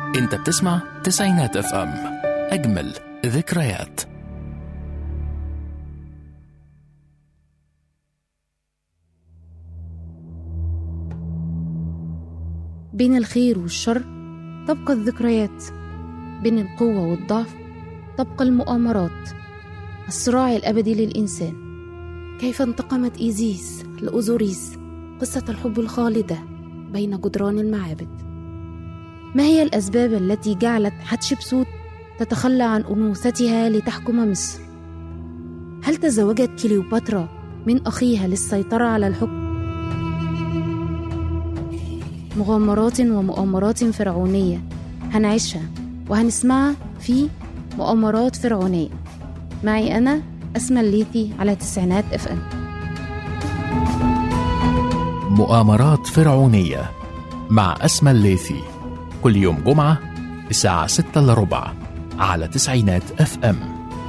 انت بتسمع تسعينات اف ام اجمل ذكريات بين الخير والشر تبقى الذكريات بين القوة والضعف تبقى المؤامرات الصراع الأبدي للإنسان كيف انتقمت إيزيس لأوزوريس قصة الحب الخالدة بين جدران المعابد ما هي الأسباب التي جعلت حتشبسوت تتخلى عن أنوثتها لتحكم مصر؟ هل تزوجت كليوباترا من أخيها للسيطرة على الحكم؟ مغامرات ومؤامرات فرعونية هنعيشها وهنسمعها في مؤامرات فرعونية معي أنا أسمى الليثي على تسعينات اف ام مؤامرات فرعونية مع أسمى الليثي كل يوم جمعة الساعة 6 إلا ربع على تسعينات اف ام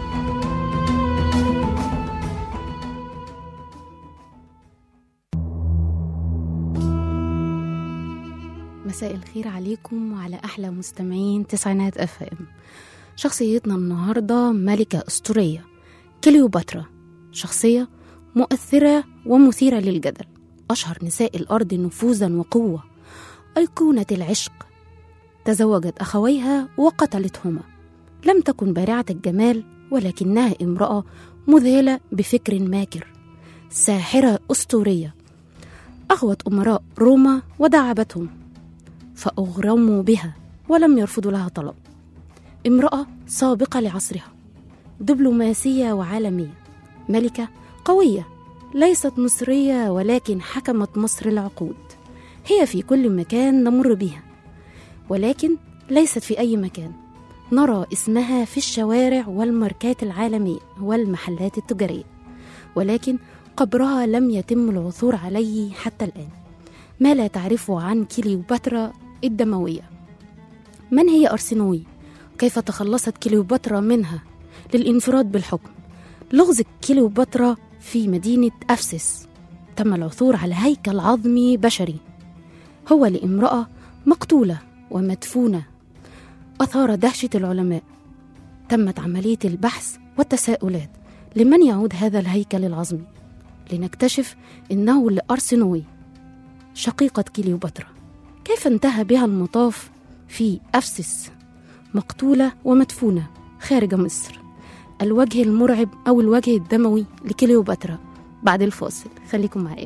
مساء الخير عليكم وعلى أحلى مستمعين تسعينات اف ام شخصيتنا النهاردة ملكة أسطورية كليوباترا شخصية مؤثرة ومثيرة للجدل أشهر نساء الأرض نفوذا وقوة أيقونة العشق تزوجت أخويها وقتلتهما لم تكن بارعة الجمال ولكنها امرأة مذهلة بفكر ماكر ساحرة أسطورية أغوت أمراء روما ودعبتهم فأغرموا بها ولم يرفضوا لها طلب امرأة سابقة لعصرها دبلوماسية وعالمية ملكة قوية ليست مصرية ولكن حكمت مصر العقود هي في كل مكان نمر بها ولكن ليست في أي مكان نرى اسمها في الشوارع والماركات العالمية والمحلات التجارية ولكن قبرها لم يتم العثور عليه حتى الآن ما لا تعرفه عن كليوباترا الدموية من هي أرسنوي؟ كيف تخلصت كليوباترا منها للانفراد بالحكم لغز كليوباترا في مدينة أفسس تم العثور على هيكل عظمي بشري هو لامرأة مقتولة ومدفونة أثار دهشة العلماء تمت عملية البحث والتساؤلات لمن يعود هذا الهيكل العظمي لنكتشف إنه لأرسنوي شقيقة كليوباترا كيف انتهى بها المطاف في أفسس مقتولة ومدفونة خارج مصر الوجه المرعب أو الوجه الدموي لكليوباترا بعد الفاصل خليكم معايا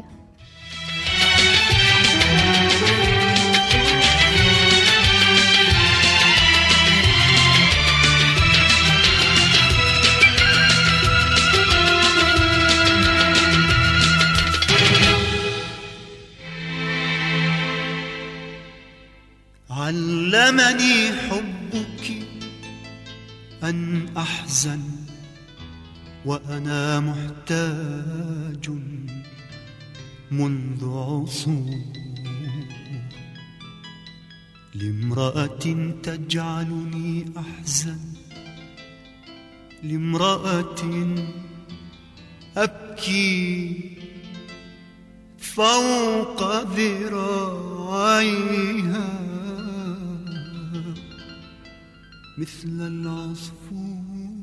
علمني حبك أن أحزن وأنا محتاج منذ عصور لامرأة تجعلني أحزن لامرأة أبكي فوق ذراعيها مثل العصفور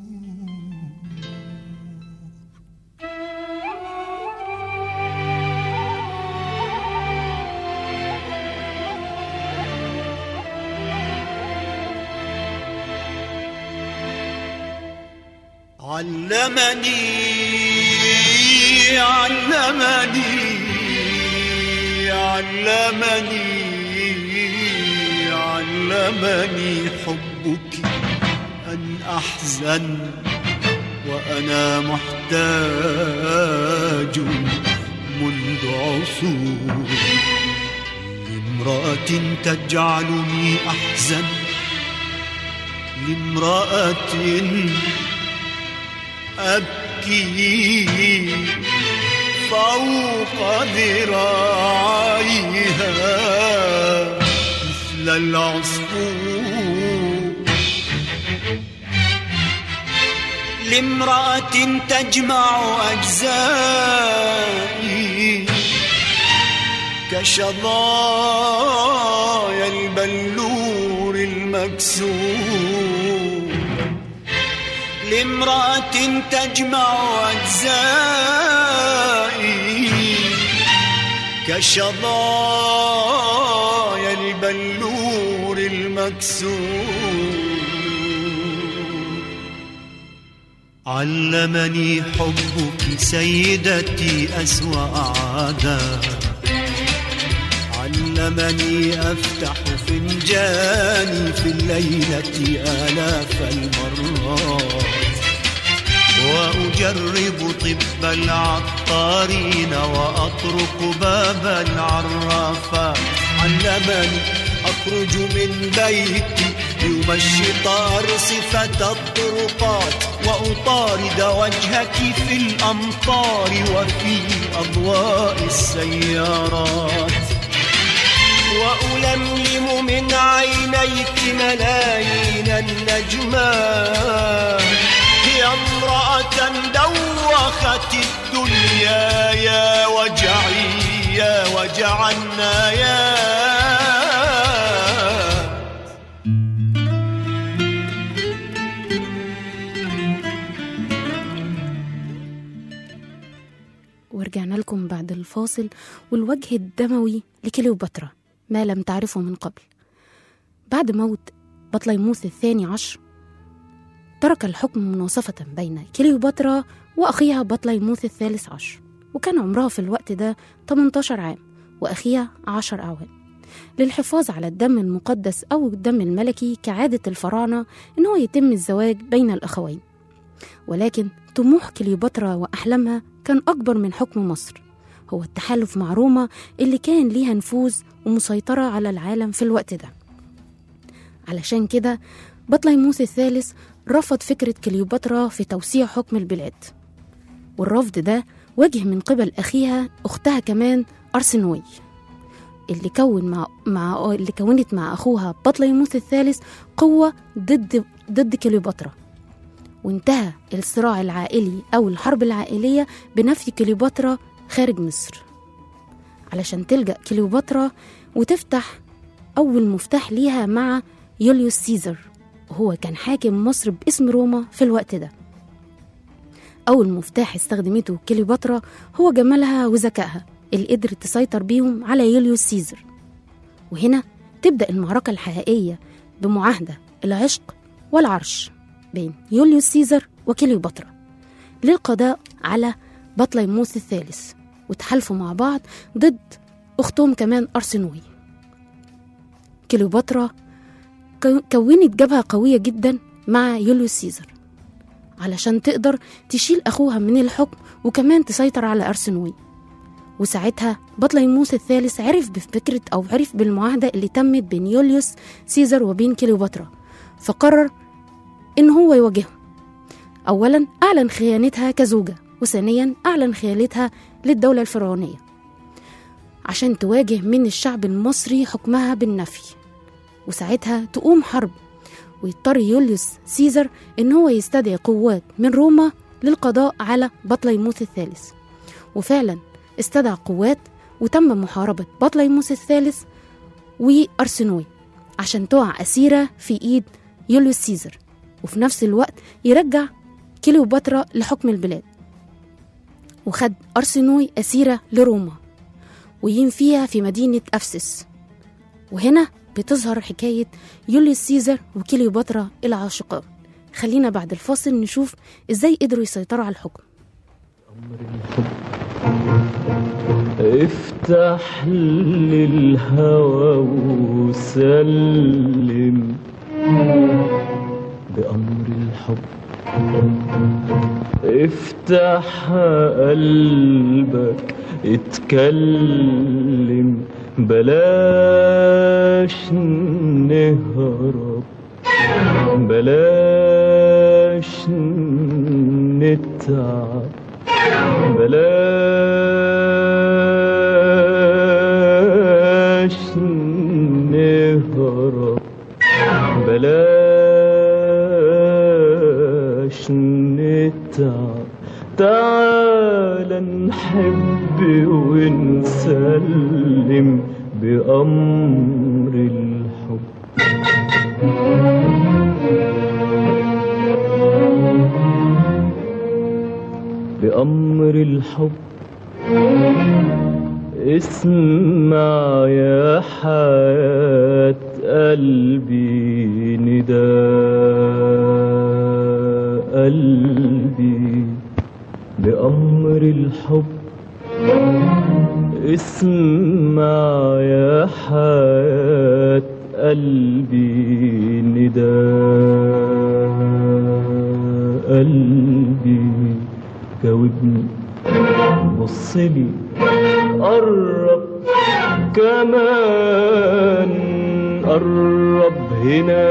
علمني علمني علمني علمني حبك أن أحزن وأنا محتاج منذ عصور لامرأة تجعلني أحزن لامرأة أبكي فوق ذراعيها مثل العصفور لامرأة تجمع أجزائي كشظايا البلور الم المكسور لامرأة تجمع أجزائي كشظايا البلور المكسور علمني حبك سيدتي أسوأ عادة علمني أفتح فنجاني في الليلة آلاف المرات وأجرب طب العطارين وأطرق باب العرافات علمني أخرج من بيتي ليمشط أرصفة الطرقات وأطارد وجهك في الأمطار وفي أضواء السيارات وألملم من عينيك ملايين النجمات يا امرأة دوخت الدنيا يا وجعي يا وجع النايات ورجعنا لكم بعد الفاصل والوجه الدموي لكليوباترا ما لم تعرفه من قبل بعد موت بطليموس الثاني عشر ترك الحكم مناصفة بين كليوباترا وأخيها بطليموس الثالث عشر وكان عمرها في الوقت ده 18 عام وأخيها 10 أعوام للحفاظ على الدم المقدس أو الدم الملكي كعادة الفراعنة إن هو يتم الزواج بين الأخوين ولكن طموح كليوباترا وأحلامها كان أكبر من حكم مصر هو التحالف مع روما اللي كان ليها نفوذ ومسيطرة على العالم في الوقت ده علشان كده بطليموس الثالث رفض فكرة كليوباترا في توسيع حكم البلاد والرفض ده واجه من قبل أخيها أختها كمان أرسنوي اللي كون مع, مع اللي كونت مع أخوها بطليموس الثالث قوة ضد ضد كليوباترا وانتهى الصراع العائلي أو الحرب العائلية بنفي كليوباترا خارج مصر علشان تلجأ كليوباترا وتفتح أول مفتاح ليها مع يوليوس سيزر وهو كان حاكم مصر باسم روما في الوقت ده أول مفتاح استخدمته كليوباترا هو جمالها وذكائها اللي قدرت تسيطر بيهم على يوليوس سيزر وهنا تبدأ المعركة الحقيقية بمعاهدة العشق والعرش بين يوليوس سيزر وكليوباترا للقضاء على بطليموس الثالث وتحالفوا مع بعض ضد أختهم كمان أرسنوي كليوباترا كو- كونت جبهة قوية جدا مع يوليوس سيزر علشان تقدر تشيل أخوها من الحكم وكمان تسيطر على أرسنوي وساعتها بطليموس الثالث عرف بفكرة أو عرف بالمعاهدة اللي تمت بين يوليوس سيزر وبين كليوباترا فقرر إن هو يواجههم أولا أعلن خيانتها كزوجة وثانيا أعلن خيانتها للدولة الفرعونية عشان تواجه من الشعب المصري حكمها بالنفي وساعتها تقوم حرب ويضطر يوليوس سيزر إن هو يستدعي قوات من روما للقضاء على بطليموس الثالث وفعلا استدعى قوات وتم محاربة بطليموس الثالث وأرسنوي عشان تقع أسيرة في إيد يوليوس سيزر وفي نفس الوقت يرجع كليوباترا لحكم البلاد وخد أرسنوي أسيرة لروما وينفيها في مدينة أفسس وهنا بتظهر حكاية يوليوس سيزر وكليوباترا العاشقان خلينا بعد الفاصل نشوف ازاي قدروا يسيطروا على الحكم افتح للهوى وسلم بأمر الحب افتح قلبك اتكلم بلاش نهرب بلاش نتعب بلاش نهرب بلاش نتعب تعال نحب ونسلم بأمر الحب بأمر الحب اسمع يا حياة قلبي نداء قلبي بأمر الحب اسمع يا حياة قلبي نداء قلبي جاوبني بصلي قرب كمان قرب هنا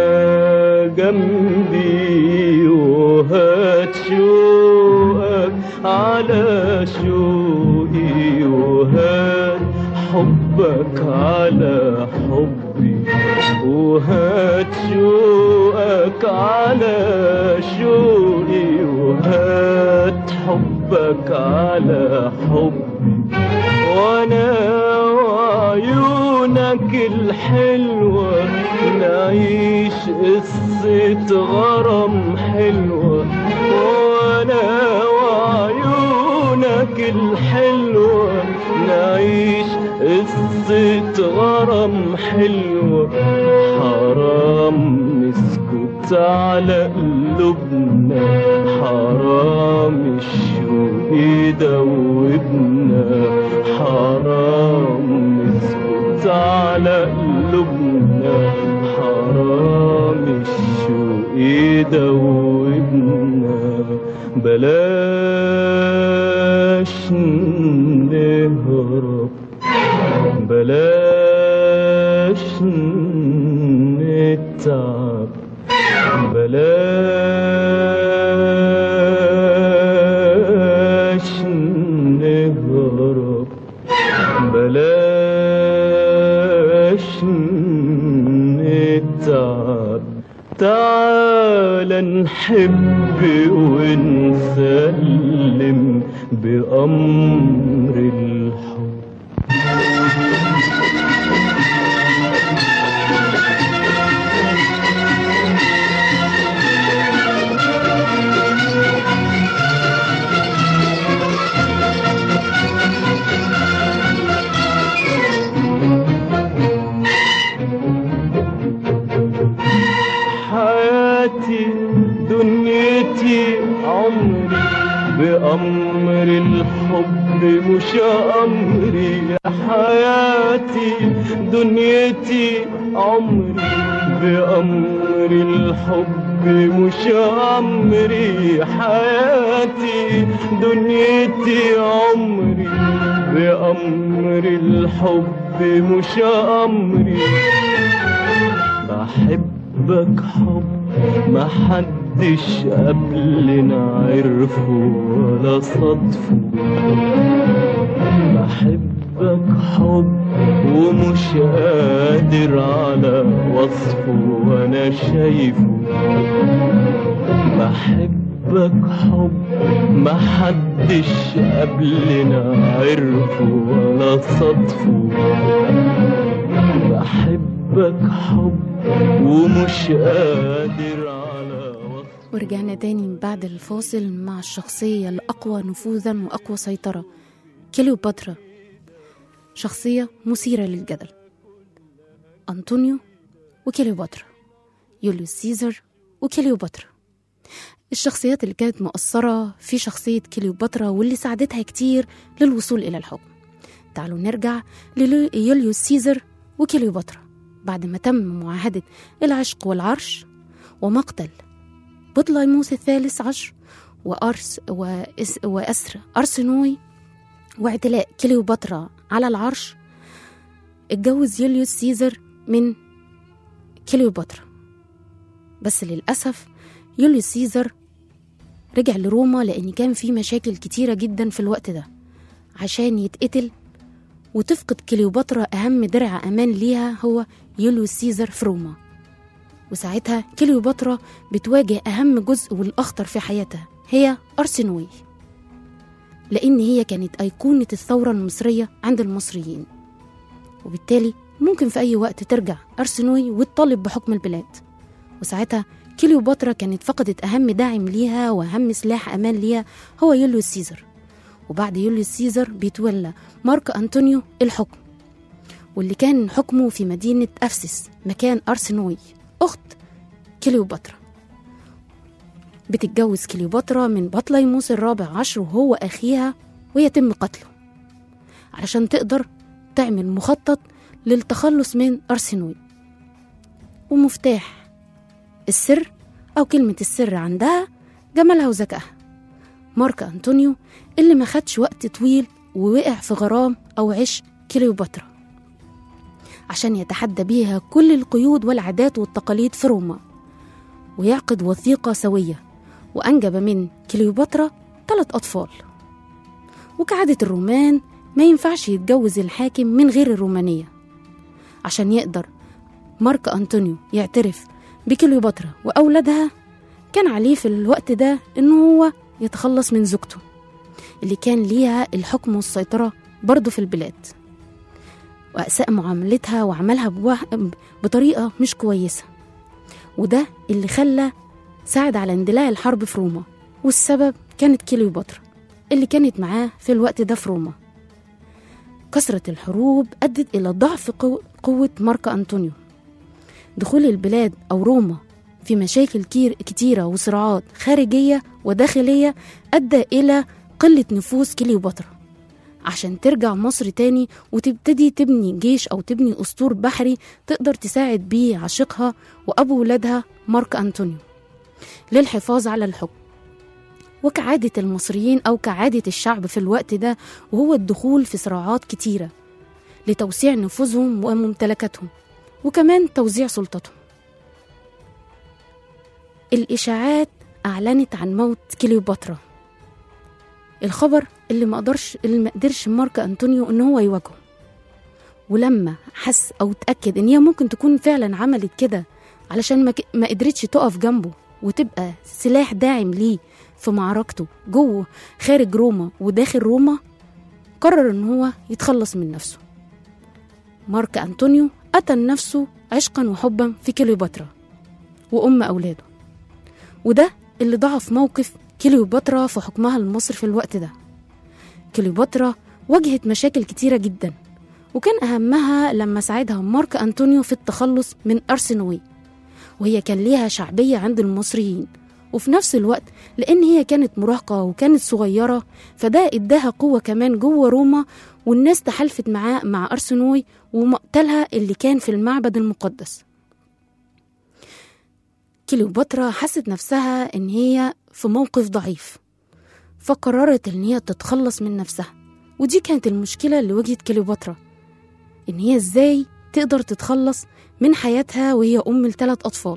جنبي وهات شوقك على شوقي وهات حبك على حبي وهات شوقك على شوقي وهات حبك على حبي وانا وعيونك الحلوة نعيش قصة غرام حلوة وانا وعيونك الحلوة نعيش قصة غرام حلوة حرام نسكت على قلوبنا حرام الشوق يدوبنا حرام نسكت على قلوبنا حرام الشوق يدوبنا بلاش نهرب بلاش نتعب بلاش نهرب بلاش نتعب تعال نحب ونسلم بأمر الحب حياتي دنيتي عمري بأمر الحب مش أمري حياتي دنيتي عمري بأمر الحب مش أمري حياتي دنيتي عمري بأمر الحب مش أمري بحبك حب ما حدش قبلنا عرفه ولا صدفه بحبك حب ومش قادر على وصفه وانا شايفه بحبك حب ما حدش قبلنا عرفه ولا صدفه بحبك حب ومش قادر على وصف ورجعنا تاني من بعد الفاصل مع الشخصية الأقوى نفوذا وأقوى سيطرة كليوباترا شخصية مثيرة للجدل أنطونيو وكليوباترا يوليوس سيزر وكليوباترا الشخصيات اللي كانت مؤثرة في شخصية كليوباترا واللي ساعدتها كتير للوصول إلى الحكم تعالوا نرجع ليوليوس سيزر وكليوباترا بعد ما تم معاهدة العشق والعرش ومقتل بطليموس الثالث عشر وأرس وإس وأسر أرسنوي واعتلاء كليوباترا على العرش اتجوز يوليوس سيزر من كليوباترا بس للأسف يوليوس سيزر رجع لروما لأن كان في مشاكل كتيرة جدا في الوقت ده عشان يتقتل وتفقد كليوباترا أهم درع أمان ليها هو يوليوس سيزر في روما وساعتها كليوباترا بتواجه أهم جزء والأخطر في حياتها هي أرسنوي لأن هي كانت أيقونة الثورة المصرية عند المصريين وبالتالي ممكن في أي وقت ترجع أرسنوي وتطالب بحكم البلاد وساعتها كليوباترا كانت فقدت أهم داعم ليها وأهم سلاح أمان ليها هو يوليوس سيزر وبعد يوليوس سيزر بيتولى مارك أنطونيو الحكم واللي كان حكمه في مدينة أفسس مكان أرسنوي أخت كليوباترا بتتجوز كليوباترا من بطليموس الرابع عشر وهو أخيها ويتم قتله علشان تقدر تعمل مخطط للتخلص من أرسنوي ومفتاح السر أو كلمة السر عندها جمالها وذكائها مارك أنطونيو اللي ما خدش وقت طويل ووقع في غرام أو عشق كليوباترا عشان يتحدى بيها كل القيود والعادات والتقاليد في روما ويعقد وثيقة سوية وأنجب من كليوباترا ثلاث أطفال وكعادة الرومان ما ينفعش يتجوز الحاكم من غير الرومانية عشان يقدر مارك أنطونيو يعترف بكليوباترا وأولادها كان عليه في الوقت ده إنه هو يتخلص من زوجته اللي كان ليها الحكم والسيطرة برضه في البلاد وأساء معاملتها وعملها بوه- بطريقة مش كويسة وده اللي خلى ساعد على اندلاع الحرب في روما والسبب كانت كليوباترا اللي كانت معاه في الوقت ده في روما كثرة الحروب أدت إلى ضعف قو- قوة مارك أنطونيو دخول البلاد أو روما في مشاكل كير كتيرة وصراعات خارجية وداخلية أدى إلى قلة نفوذ كليوباترا عشان ترجع مصر تاني وتبتدي تبني جيش أو تبني أسطول بحري تقدر تساعد بيه عشيقها وأبو ولادها مارك أنطونيو للحفاظ على الحكم وكعادة المصريين أو كعادة الشعب في الوقت ده وهو الدخول في صراعات كتيرة لتوسيع نفوذهم وممتلكاتهم وكمان توزيع سلطتهم الإشاعات أعلنت عن موت كليوباترا الخبر اللي ما قدرش اللي ما قدرش مارك أنطونيو إن هو يواجهه ولما حس أو اتأكد إن هي ممكن تكون فعلا عملت كده علشان ما, ك- ما قدرتش تقف جنبه وتبقى سلاح داعم ليه في معركته جوه خارج روما وداخل روما قرر إن هو يتخلص من نفسه مارك أنطونيو قتل نفسه عشقا وحبا في كليوباترا وأم أولاده وده اللي ضعف موقف كليوباترا في حكمها لمصر في الوقت ده كليوباترا واجهت مشاكل كتيرة جدا وكان أهمها لما ساعدها مارك أنطونيو في التخلص من أرسنوي وهي كان ليها شعبية عند المصريين وفي نفس الوقت لأن هي كانت مراهقة وكانت صغيرة فده إداها قوة كمان جوه روما والناس تحالفت معاه مع أرسنوي ومقتلها اللي كان في المعبد المقدس كليوباترا حست نفسها إن هي في موقف ضعيف فقررت إن هي تتخلص من نفسها ودي كانت المشكلة اللي واجهت كليوباترا إن هي إزاي تقدر تتخلص من حياتها وهي أم لثلاث أطفال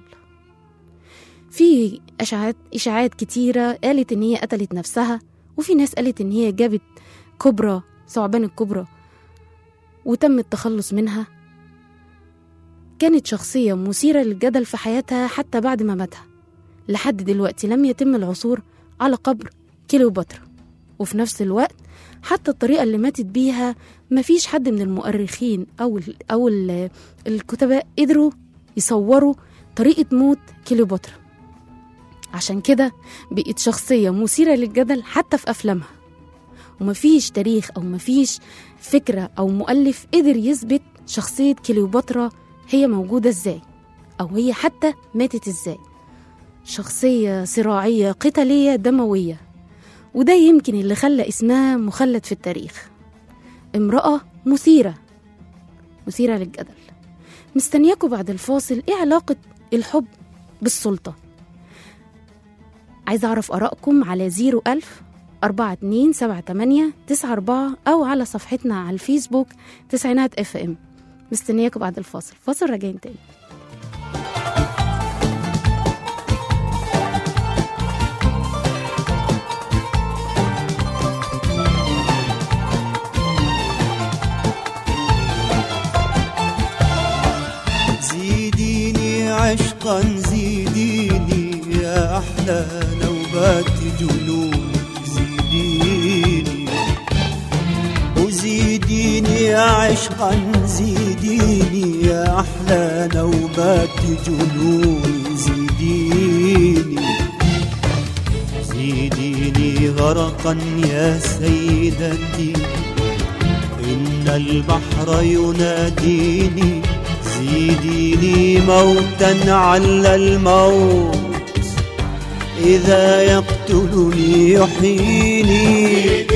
في إشاعات إشاعات كتيرة قالت إن هي قتلت نفسها وفي ناس قالت إن هي جابت كبرى ثعبان الكبرى وتم التخلص منها كانت شخصية مثيرة للجدل في حياتها حتى بعد ما ماتها لحد دلوقتي لم يتم العثور على قبر كليوباترا وفي نفس الوقت حتى الطريقة اللي ماتت بيها مفيش حد من المؤرخين أو ال أو ال الكتباء قدروا يصوروا طريقة موت كليوباترا عشان كده بقت شخصية مثيرة للجدل حتى في أفلامها ومفيش تاريخ أو مفيش فكرة أو مؤلف قدر يثبت شخصية كليوباترا هي موجودة ازاي أو هي حتى ماتت ازاي شخصية صراعية قتالية دموية وده يمكن اللي خلى اسمها مخلد في التاريخ امرأة مثيرة مثيرة للجدل مستنياكوا بعد الفاصل ايه علاقة الحب بالسلطة عايزة أعرف آرائكم على زيرو ألف أربعة اتنين سبعة تمانية تسعة أربعة أو على صفحتنا على الفيسبوك تسعينات اف ام مستنياكم بعد الفاصل فاصل راجعين تاني زيديني عشقا زيديني يا أحلى نوبات جنوني زيديني وزيديني عشقا زيديني يا أحلى نوبات جنوني زيديني زيديني غرقا يا سيدتي إن البحر يناديني زيديني موتا على الموت إذا يقتلني يحييني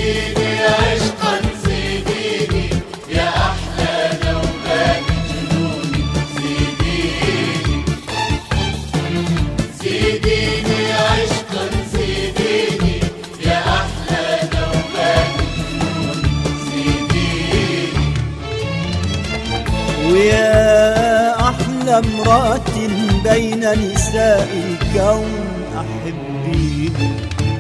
ويا أحلى امرأة بين نساء الكون أحبيني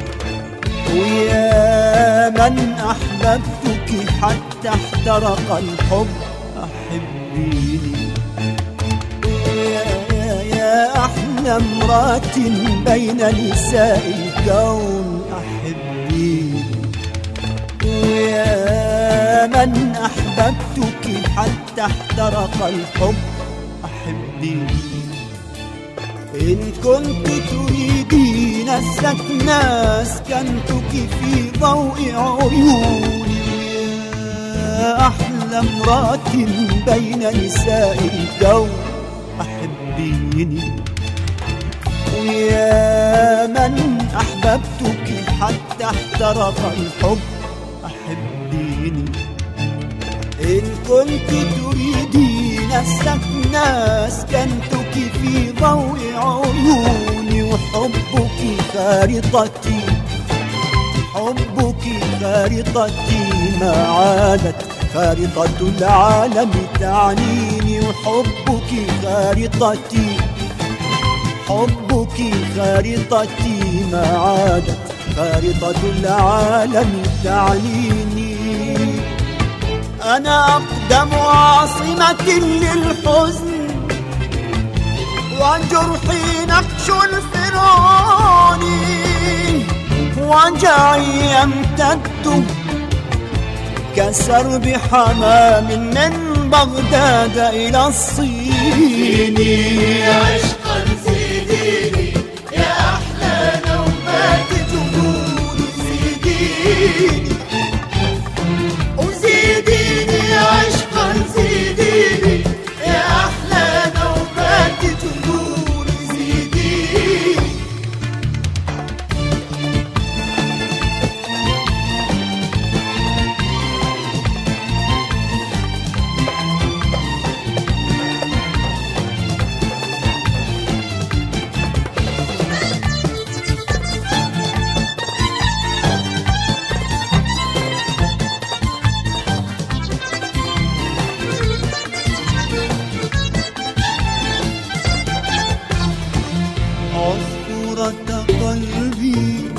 ويا من أحببتك حتى احترق الحب أحبيني ويا يا, يا أحلى امرأة بين نساء الكون أحبيني ويا من أحببتك حتى احترق الحب أحبيني إن كنت تريدين السكن أسكنتك في ضوء عيوني يا أحلى امرأة بين نساء الكون أحبيني ويا من أحببتك حتى احترق الحب أحبيني إن كنت تريدين السكن أسكنتك في ضوء عيوني وحبك خارطتي حبك خارطتي ما عادت خارطة العالم تعنيني وحبك خارطتي حبك خارطتي ما عادت خارطة العالم تعنيني أنا أقدم عاصمة للحزن وجرحي نقش الفرعون وجعي يمتد كسرب حمام من بغداد إلى الصين عشقا زيديني يا أحلى نوبات جنون زيديني وزيديني عشقا زيديني يا أحلى نوبات جنون زيديني عصفورة قلبي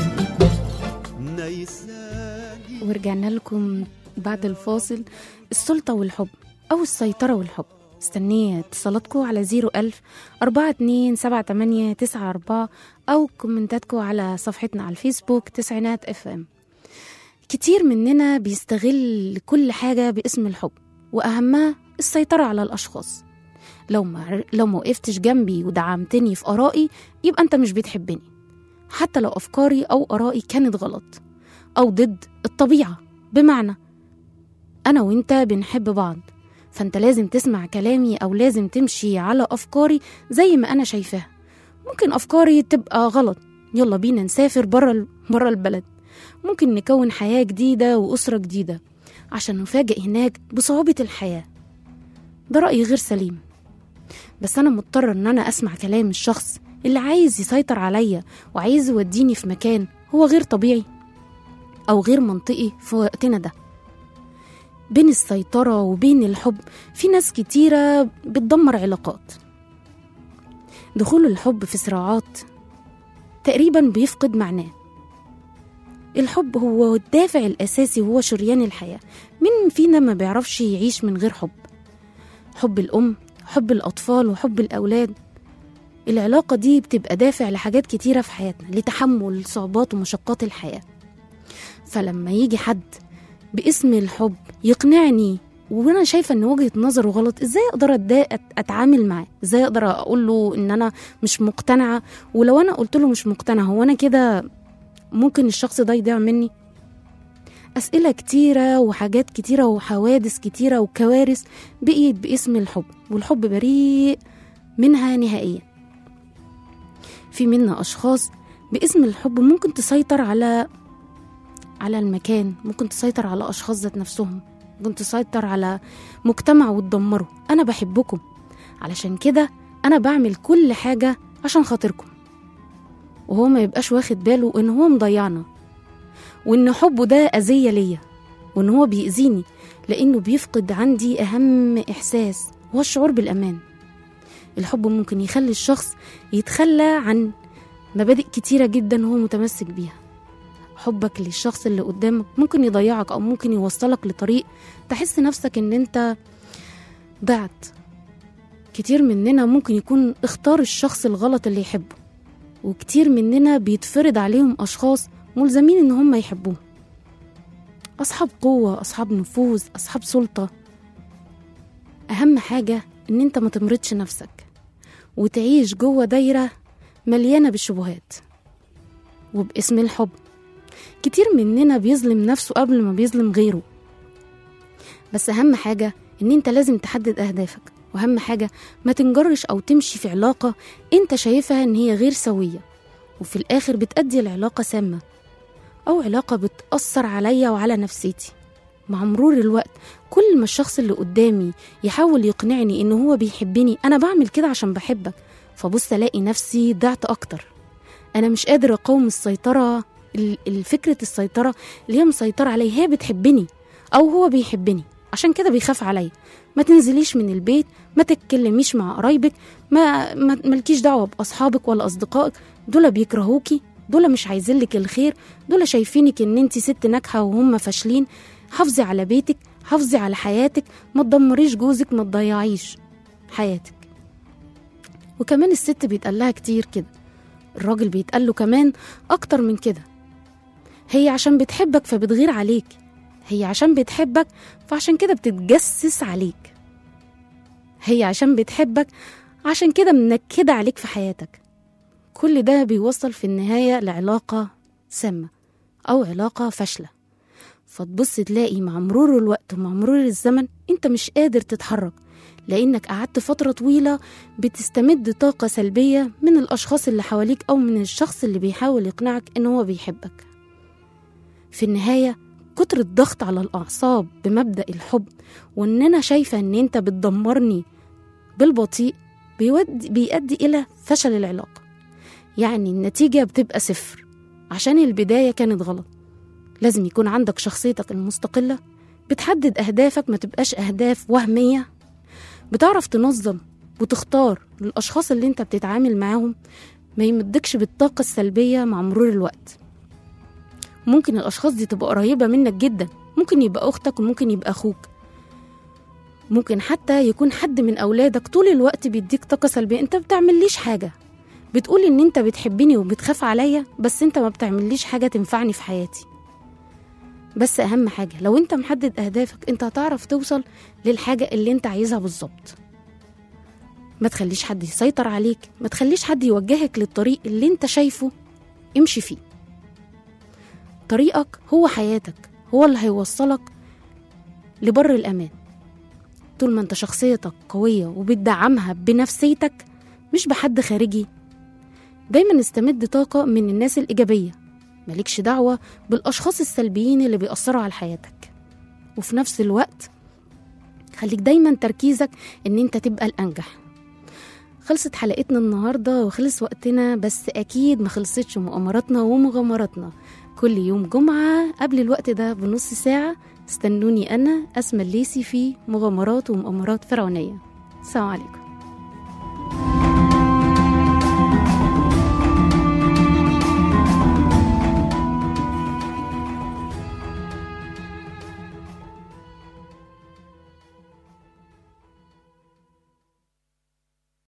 نيساني ورجعنا لكم بعد الفاصل السلطة والحب أو السيطرة والحب استنيه اتصالاتكم على زيرو ألف أربعة اتنين سبعة تمانية تسعة أربعة أو كومنتاتكم على صفحتنا على الفيسبوك تسعينات اف ام كتير مننا بيستغل كل حاجة باسم الحب وأهمها السيطرة على الأشخاص لو ما لو ما وقفتش جنبي ودعمتني في آرائي يبقى أنت مش بتحبني حتى لو أفكاري أو آرائي كانت غلط أو ضد الطبيعة بمعنى أنا وأنت بنحب بعض فأنت لازم تسمع كلامي أو لازم تمشي على أفكاري زي ما أنا شايفاها ممكن أفكاري تبقى غلط يلا بينا نسافر برا برا البلد ممكن نكون حياة جديدة وأسرة جديدة عشان نفاجئ هناك بصعوبة الحياة ده رأي غير سليم بس أنا مضطرة إن أنا أسمع كلام الشخص اللي عايز يسيطر عليا وعايز يوديني في مكان هو غير طبيعي أو غير منطقي في وقتنا ده بين السيطرة وبين الحب في ناس كتيرة بتدمر علاقات دخول الحب في صراعات تقريبا بيفقد معناه الحب هو الدافع الأساسي وهو شريان الحياة مين فينا ما بيعرفش يعيش من غير حب حب الأم حب الأطفال وحب الأولاد العلاقة دي بتبقى دافع لحاجات كتيرة في حياتنا لتحمل صعوبات ومشقات الحياة فلما يجي حد باسم الحب يقنعني وانا شايفه ان وجهه نظره غلط ازاي اقدر أتدا- أت- اتعامل معاه ازاي اقدر اقول له ان انا مش مقتنعه ولو انا قلت له مش مقتنعه هو انا كده ممكن الشخص ده يضيع مني أسئلة كتيرة وحاجات كتيرة وحوادث كتيرة وكوارث بقيت باسم الحب والحب بريء منها نهائيا في منا أشخاص باسم الحب ممكن تسيطر على على المكان ممكن تسيطر على أشخاص ذات نفسهم ممكن تسيطر على مجتمع وتدمره أنا بحبكم علشان كده أنا بعمل كل حاجة عشان خاطركم وهو ما يبقاش واخد باله إن هو مضيعنا وإن حبه ده أذية ليا وإن هو بيأذيني لأنه بيفقد عندي أهم إحساس هو الشعور بالأمان الحب ممكن يخلي الشخص يتخلى عن مبادئ كتيرة جدا هو متمسك بيها حبك للشخص اللي قدامك ممكن يضيعك أو ممكن يوصلك لطريق تحس نفسك إن أنت ضعت كتير مننا ممكن يكون اختار الشخص الغلط اللي يحبه وكتير مننا بيتفرض عليهم أشخاص ملزمين إن هم يحبوه أصحاب قوة أصحاب نفوذ أصحاب سلطة أهم حاجة إن أنت ما تمرضش نفسك وتعيش جوه دايرة مليانة بالشبهات وباسم الحب كتير مننا بيظلم نفسه قبل ما بيظلم غيره بس أهم حاجة إن أنت لازم تحدد أهدافك وأهم حاجة ما تنجرش أو تمشي في علاقة أنت شايفها إن هي غير سوية وفي الآخر بتأدي العلاقة سامة أو علاقة بتأثر عليا وعلى نفسيتي مع مرور الوقت كل ما الشخص اللي قدامي يحاول يقنعني إن هو بيحبني أنا بعمل كده عشان بحبك فبص ألاقي نفسي ضعت أكتر أنا مش قادر أقاوم السيطرة ال- الفكرة السيطرة اللي هي مسيطرة عليا هي بتحبني أو هو بيحبني عشان كده بيخاف عليا ما تنزليش من البيت ما تتكلميش مع قرايبك ما ما- مالكيش دعوة بأصحابك ولا أصدقائك دول بيكرهوكي دول مش عايزين لك الخير دول شايفينك ان انت ست ناجحة وهم فاشلين حافظي على بيتك حافظي على حياتك ما تدمريش جوزك ما تضيعيش حياتك وكمان الست بيتقال لها كتير كده الراجل بيتقال له كمان اكتر من كده هي عشان بتحبك فبتغير عليك هي عشان بتحبك فعشان كده بتتجسس عليك هي عشان بتحبك عشان كده منكدة عليك في حياتك كل ده بيوصل في النهاية لعلاقة سامة أو علاقة فاشلة فتبص تلاقي مع مرور الوقت ومع مرور الزمن انت مش قادر تتحرك لأنك قعدت فترة طويلة بتستمد طاقة سلبية من الأشخاص اللي حواليك أو من الشخص اللي بيحاول يقنعك إن هو بيحبك في النهاية كتر الضغط على الأعصاب بمبدأ الحب وإن أنا شايفة إن أنت بتدمرني بالبطيء بيودي بيؤدي إلى فشل العلاقة يعني النتيجة بتبقى صفر عشان البداية كانت غلط لازم يكون عندك شخصيتك المستقلة بتحدد أهدافك ما تبقاش أهداف وهمية بتعرف تنظم وتختار الأشخاص اللي أنت بتتعامل معاهم ما يمدكش بالطاقة السلبية مع مرور الوقت ممكن الأشخاص دي تبقى قريبة منك جدا ممكن يبقى أختك وممكن يبقى أخوك ممكن حتى يكون حد من أولادك طول الوقت بيديك طاقة سلبية أنت بتعمليش حاجة بتقول إن أنت بتحبني وبتخاف عليا بس أنت ما بتعمليش حاجة تنفعني في حياتي بس أهم حاجة لو أنت محدد أهدافك أنت هتعرف توصل للحاجة اللي أنت عايزها بالظبط ما تخليش حد يسيطر عليك ما تخليش حد يوجهك للطريق اللي أنت شايفه امشي فيه طريقك هو حياتك هو اللي هيوصلك لبر الأمان طول ما انت شخصيتك قوية وبتدعمها بنفسيتك مش بحد خارجي دايما استمد طاقة من الناس الإيجابية مالكش دعوة بالأشخاص السلبيين اللي بيأثروا على حياتك وفي نفس الوقت خليك دايما تركيزك ان انت تبقى الأنجح خلصت حلقتنا النهاردة وخلص وقتنا بس أكيد ما خلصتش مؤامراتنا ومغامراتنا كل يوم جمعة قبل الوقت ده بنص ساعة استنوني أنا أسمى الليسي في مغامرات ومؤامرات فرعونية السلام عليكم